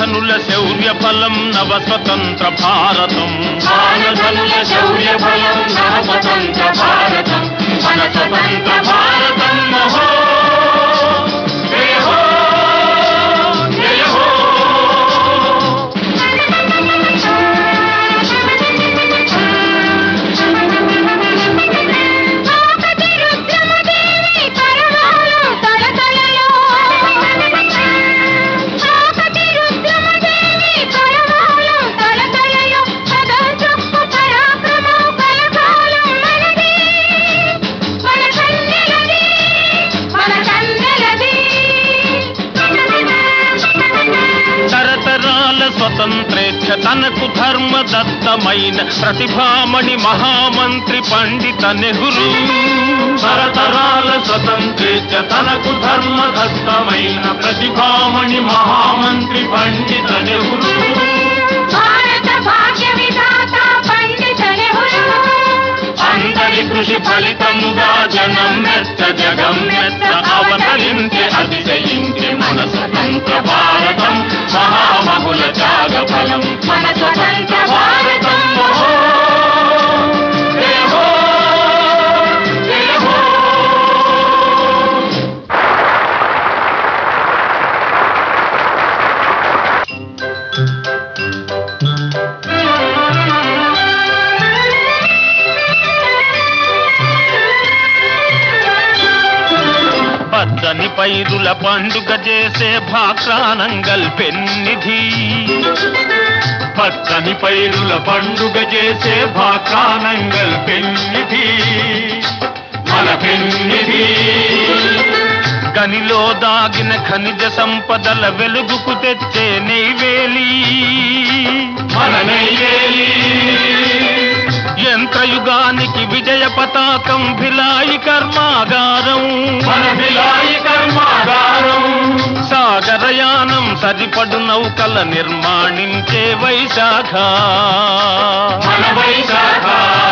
మానధనుల శౌర్య ఫలం నవ స్వతంత్ర భారతం మానధనుల శౌర్య బలం నవ స్వతంత్ర భారతం మన స్వతంత్ర భారతం మహో జయ హో జయ హో ఆపతి రుద్రమదేవి పరమాలు తలతలలో ఆపతి రుద్రమదేవి పరమాలు తలతలలో సదా చొప్పు పరాక్రమం కలకాలం మనది మన కన్నెలది మన కన్నెలది తరతరాల స్వతంత్రేచ్ఛ తనకు ధర్మ దత్తమైన ప్రతిభామణి మహామంత్రి పండిత నెహ్రూ తరతరాల స్వతంత్రేచ్ఛ తనకు ధర్మదత్తమైన ప్రతిభామణి మహామంత్రి పండిత నెహ్రూ భారత భాగ్య విధాత పండిత నెహ్రూ అందరి కృషి ఫలితముగా జనం మెత్త జగం మెత్త అవతరించే అతిశయించే మన స్వతంత్ర భారతం మహామహుల త్యాగ ఫలం మన స్వతంత్ర భారతం ఓహో, జయ హో, జయ హో. పచ్చని పైరుల పండుగ చేసే భాక్రానంగల్ పెన్నిధి పచ్చని పైరుల పండుగ చేసే భాకానంగల్ పెన్నిధి మన పెన్నిధి గనిలో దాగిన ఖనిజ సంపదల వెలుగుకు తెచ్చే నెయ్వేలి మన నెయ్యేలి యంత్రయుగానికి విజయ పతాకం భిలాయి కర్మాగారం మన విలాయి కర్మాగారం సాగరయానం సరిపడు నౌకల నిర్మాణించే వైశాఖ మన వైశాఖ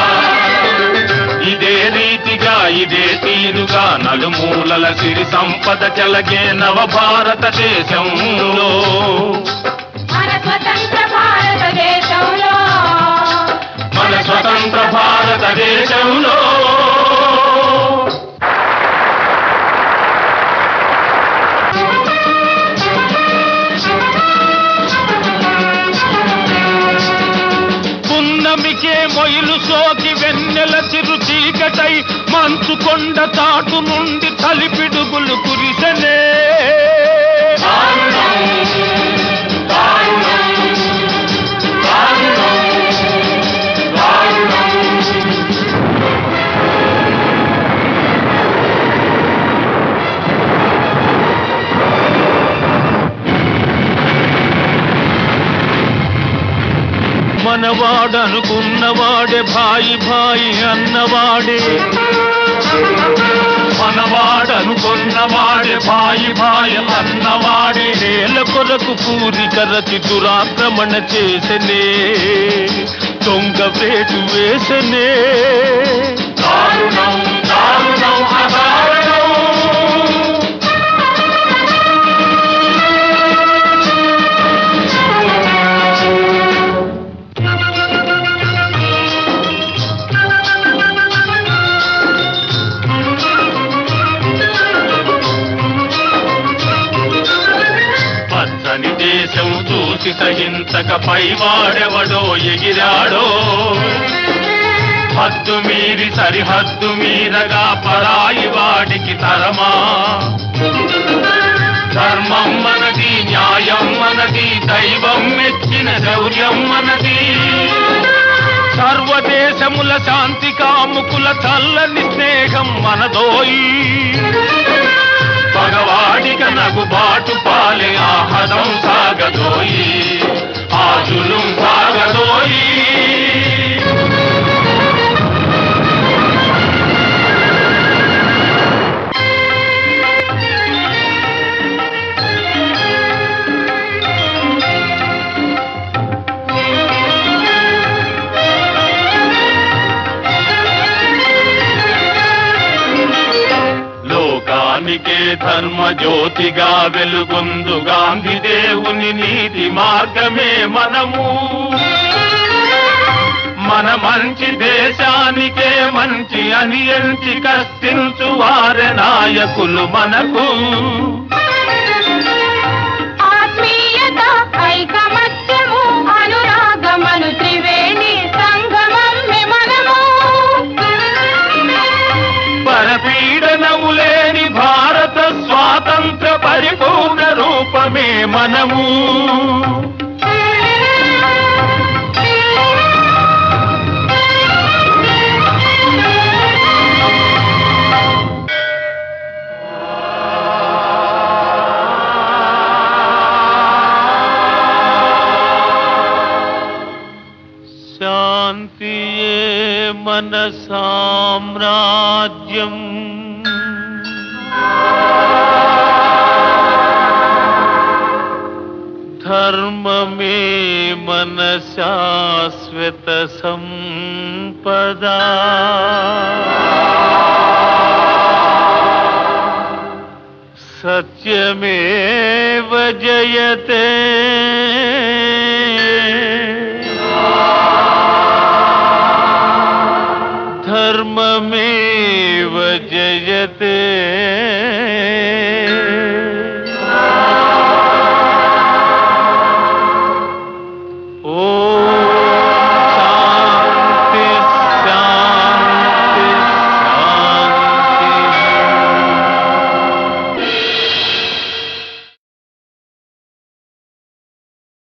ఇదే రీతిగా ఇదే తీరుగా నలుమూలల సిరి సంపద చెలగే నవ భారతదేశంలో మన స్వతంత్ర భారతదేశంలో మన స్వతంత్ర భారతదేశంలో పున్నమికే మొయిలు సోకి వెన్నెల చిరు చీకటై మంచు కొండ చాటు నుండి తలిపిడుగులు కురిసెనే దారుణం దారుణం దారుణం దారుణం మనవాడనుకున్నవాడే భాయి భాయి అన్నవాడే మనవాడనుకున్నవాడే భాయి భాయి అన్నవాడే నేల కొరకు పూరి కరచి దురాక్రమణ చేసనే దొంగ వేటు వేసనే దారుణం దారుణం అదారుణం పచ్చని దేశం చూసి తగించక పైవాడెవడో ఎగిరాడో హద్దు మీరి సరిహద్దు మీరగా పరాయి వాడికి తరమా ధర్మం మనది న్యాయం మనది దైవం మెచ్చిన శౌర్యం మనది సర్వదేశముల శాంతి కాముకుల చల్లని స్నేహం మనదోయి పగవాడిక నగు బాటు పాలే ఆహదం సాగదోయి ఆజులుం సాగదోయి దేశానికే ధర్మ జ్యోతిగా వెలుగొందు గాంధీ దేవుని నీతి మార్గమే మనము మన మంచి దేశానికే మంచి అని ఎంచి కష్టించు వారే నాయకులు మనకు ఆత్మీయత ఐకమత్యము అనురాగమను త్రివేణి సంగమమ్మె మనము పరపీడనము లేని భారత స్వాతంత్ర పరిపూర్ణ రూపమే మనము శాంతియే మన సామ్రాజ్యం ధర్మమే మన శాశ్వత సంపదా సత్యమేవ జయతే